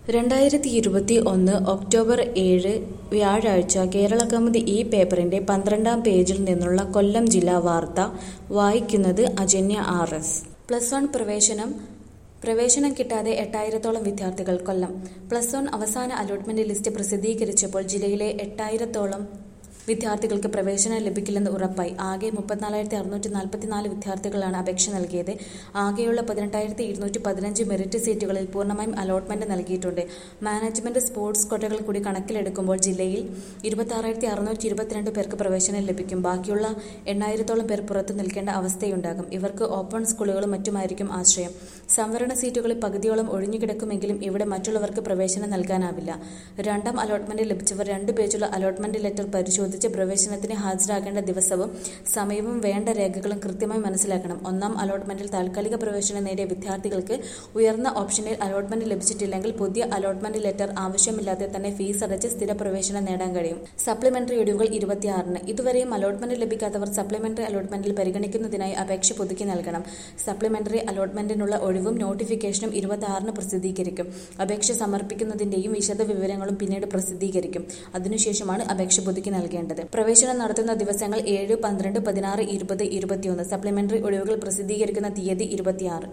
രണ്ടായിരത്തി ഇരുപത്തി ഒന്ന് ഒക്ടോബർ ഏഴ് വ്യാഴാഴ്ച കേരള കൗമുദി ഈ പേപ്പറിന്റെ പന്ത്രണ്ടാം പേജിൽ നിന്നുള്ള കൊല്ലം ജില്ലാ വാർത്ത വായിക്കുന്നത് Ajanya R S plus one പ്രവേശനം പ്രവേശനം കിട്ടാതെ എട്ടായിരത്തോളം വിദ്യാർത്ഥികൾ കൊല്ലം പ്ലസ് വൺ അവസാന അലോട്ട്മെന്റ് ലിസ്റ്റ് പ്രസിദ്ധീകരിച്ചപ്പോൾ ജില്ലയിലെ എട്ടായിരത്തോളം വിദ്യാർത്ഥികൾക്ക് പ്രവേശനം ലഭിക്കില്ലെന്ന് ഉറപ്പായി ആകെ മുപ്പത്തിനാലായിരത്തി അറുന്നൂറ്റി നാൽപ്പത്തിനാല് വിദ്യാർത്ഥികളാണ് അപേക്ഷ നൽകിയത് ആകെയുള്ള പതിനെട്ടായിരത്തി ഇരുന്നൂറ്റി പതിനഞ്ച് മെറിറ്റ് സീറ്റുകളിൽ പൂർണ്ണമായും അലോട്ട്മെന്റ് നൽകിയിട്ടുണ്ട് മാനേജ്മെന്റ് സ്പോർട്സ് കോട്ടകൾ കൂടി കണക്കിലെടുക്കുമ്പോൾ ജില്ലയിൽ ഇരുപത്തി അറുന്നൂറ്റി ഇരുപത്തിരണ്ട് പേർക്ക് പ്രവേശനം ലഭിക്കും ബാക്കിയുള്ള എണ്ണായിരത്തോളം പേർ പുറത്തു നിൽക്കേണ്ട അവസ്ഥയുണ്ടാകും ഇവർക്ക് ഓപ്പൺ സ്കൂളുകളും മറ്റുമായിരിക്കും ആശ്രയം സംവരണ സീറ്റുകളിൽ പകുതിയോളം ഒഴിഞ്ഞുകിടക്കുമെങ്കിലും ഇവിടെ മറ്റുള്ളവർക്ക് പ്രവേശനം നൽകാനാവില്ല രണ്ടാം അലോട്ട്മെന്റ് ലഭിച്ചവർ രണ്ട് പേജുള്ള അലോട്ട്മെന്റ് ലെറ്റർ പരിശോധിച്ച് പ്രവേശനത്തിന് ഹാജരാകേണ്ട ദിവസവും സമയവും വേണ്ട രേഖകളും കൃത്യമായി മനസ്സിലാക്കണം ഒന്നാം അലോട്ട്മെന്റിൽ താൽക്കാലിക പ്രവേശനം നേടിയ വിദ്യാർത്ഥികൾക്ക് ഉയർന്ന ഓപ്ഷനിൽ അലോട്ട്മെന്റ് ലഭിച്ചിട്ടില്ലെങ്കിൽ പുതിയ അലോട്ട്മെന്റ് ലെറ്റർ ആവശ്യമില്ലാതെ തന്നെ ഫീസ് അടച്ച് സ്ഥിര പ്രവേശനം നേടാൻ കഴിയും സപ്ലിമെന്ററി ഒഴിവുകൾ ഇരുപത്തിയാറിന് ഇതുവരെയും അലോട്ട്മെന്റ് ലഭിക്കാത്തവർ സപ്ലിമെന്ററി അലോട്ട്മെന്റിൽ പരിഗണിക്കുന്നതിനായി അപേക്ഷ പുതുക്കി നൽകണം സപ്ലിമെന്ററി അലോട്ട്മെന്റിനുള്ള ഒഴിവും നോട്ടിഫിക്കേഷനും ഇരുപത്തിയാറിന് പ്രസിദ്ധീകരിക്കും അപേക്ഷ സമർപ്പിക്കുന്നതിന്റെയും വിശദ വിവരങ്ങളും പിന്നീട് പ്രസിദ്ധീകരിക്കും അതിനുശേഷമാണ് അപേക്ഷ പുതുക്കി നൽകേണ്ടത് പ്രവേശനം നടത്തുന്ന ദിവസങ്ങൾ ഏഴ് പന്ത്രണ്ട് പതിനാറ് ഇരുപത് ഇരുപത്തിയൊന്ന് സപ്ലിമെന്ററി ഒഴിവുകൾ പ്രസിദ്ധീകരിക്കുന്ന തീയതി ഇരുപത്തിയാറ്